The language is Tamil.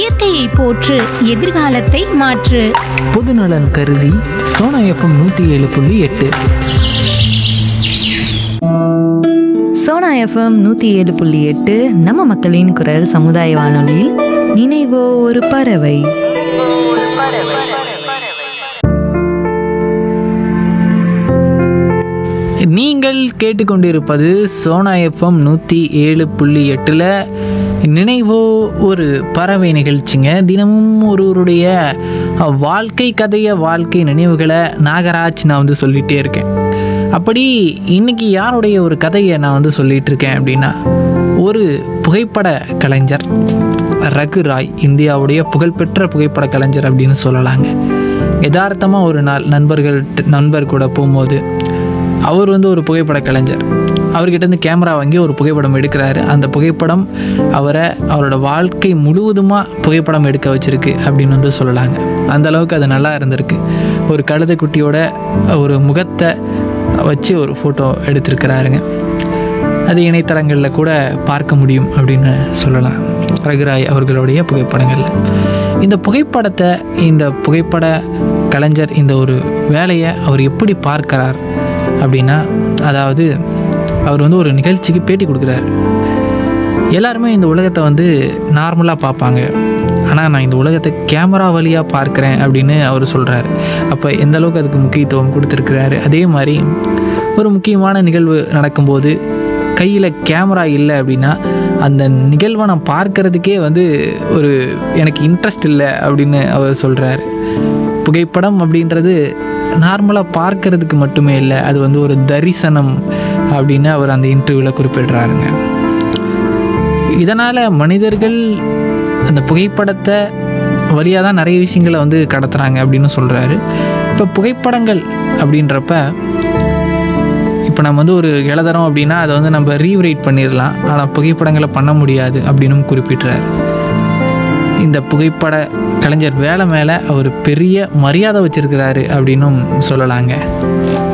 இயற்கையை போற்று எதிர்காலத்தை மாற்று பொதுநலன் கருதி சோனா எஃப்எம் நூற்றி ஏழு புள்ளி எட்டு சோனா எஃப்எம் நூற்றி ஏழு புள்ளி எட்டு நம்ம மக்களின் குரல் சமுதாய வானொலியில் நினைவோ ஒரு பறவை நீங்கள் கேட்டுக்கொண்டிருப்பது சோனா எஃப்எம் நூற்றி ஏழு புள்ளி எட்டில் நினைவோ ஒரு பறவை நிகழ்ச்சிங்க தினமும் ஒருவருடைய வாழ்க்கை கதைய வாழ்க்கை நினைவுகளை நாகராஜ் நான் வந்து சொல்லிகிட்டே இருக்கேன் அப்படி இன்னைக்கு யாருடைய ஒரு கதையை நான் வந்து சொல்லிட்டு இருக்கேன் அப்படின்னா ஒரு புகைப்பட கலைஞர் ரகு ராய் இந்தியாவுடைய புகழ்பெற்ற புகைப்பட கலைஞர் அப்படின்னு சொல்லலாங்க யதார்த்தமாக ஒரு நாள் நண்பர்கள் நண்பர் கூட போகும்போது அவர் வந்து ஒரு புகைப்பட கலைஞர் அவர்கிட்ட இருந்து கேமரா வாங்கி ஒரு புகைப்படம் எடுக்கிறாரு அந்த புகைப்படம் அவரை அவரோட வாழ்க்கை முழுவதுமாக புகைப்படம் எடுக்க வச்சிருக்கு அப்படின்னு வந்து சொல்லலாங்க அந்த அளவுக்கு அது நல்லா இருந்திருக்கு ஒரு கழுதை குட்டியோட ஒரு முகத்தை வச்சு ஒரு ஃபோட்டோ எடுத்திருக்கிறாருங்க அது இணையதளங்களில் கூட பார்க்க முடியும் அப்படின்னு சொல்லலாம் ரகுராய் அவர்களுடைய புகைப்படங்களில் இந்த புகைப்படத்தை இந்த புகைப்பட கலைஞர் இந்த ஒரு வேலையை அவர் எப்படி பார்க்கிறார் அப்படின்னா அதாவது அவர் வந்து ஒரு நிகழ்ச்சிக்கு பேட்டி கொடுக்குறாரு எல்லாருமே இந்த உலகத்தை வந்து நார்மலாக பார்ப்பாங்க ஆனால் நான் இந்த உலகத்தை கேமரா வழியாக பார்க்குறேன் அப்படின்னு அவர் சொல்கிறாரு அப்போ எந்த அளவுக்கு அதுக்கு முக்கியத்துவம் கொடுத்துருக்கிறாரு அதே மாதிரி ஒரு முக்கியமான நிகழ்வு நடக்கும்போது கையில் கேமரா இல்லை அப்படின்னா அந்த நிகழ்வை நான் பார்க்கறதுக்கே வந்து ஒரு எனக்கு இன்ட்ரெஸ்ட் இல்லை அப்படின்னு அவர் சொல்கிறாரு புகைப்படம் அப்படின்றது நார்மலாக பார்க்கறதுக்கு மட்டுமே இல்லை அது வந்து ஒரு தரிசனம் அப்படின்னு அவர் அந்த இன்டர்வியூவில் குறிப்பிடுறாருங்க இதனால் மனிதர்கள் அந்த புகைப்படத்தை வழியாக தான் நிறைய விஷயங்களை வந்து கடத்துகிறாங்க அப்படின்னு சொல்கிறாரு இப்போ புகைப்படங்கள் அப்படின்றப்ப இப்போ நம்ம வந்து ஒரு எழுதுறோம் அப்படின்னா அதை வந்து நம்ம ரீவ்ரைட் பண்ணிடலாம் ஆனால் புகைப்படங்களை பண்ண முடியாது அப்படின்னு குறிப்பிட்றாரு இந்த புகைப்பட கலைஞர் வேலை மேலே அவர் பெரிய மரியாதை வச்சிருக்கிறாரு அப்படின்னும் சொல்லலாங்க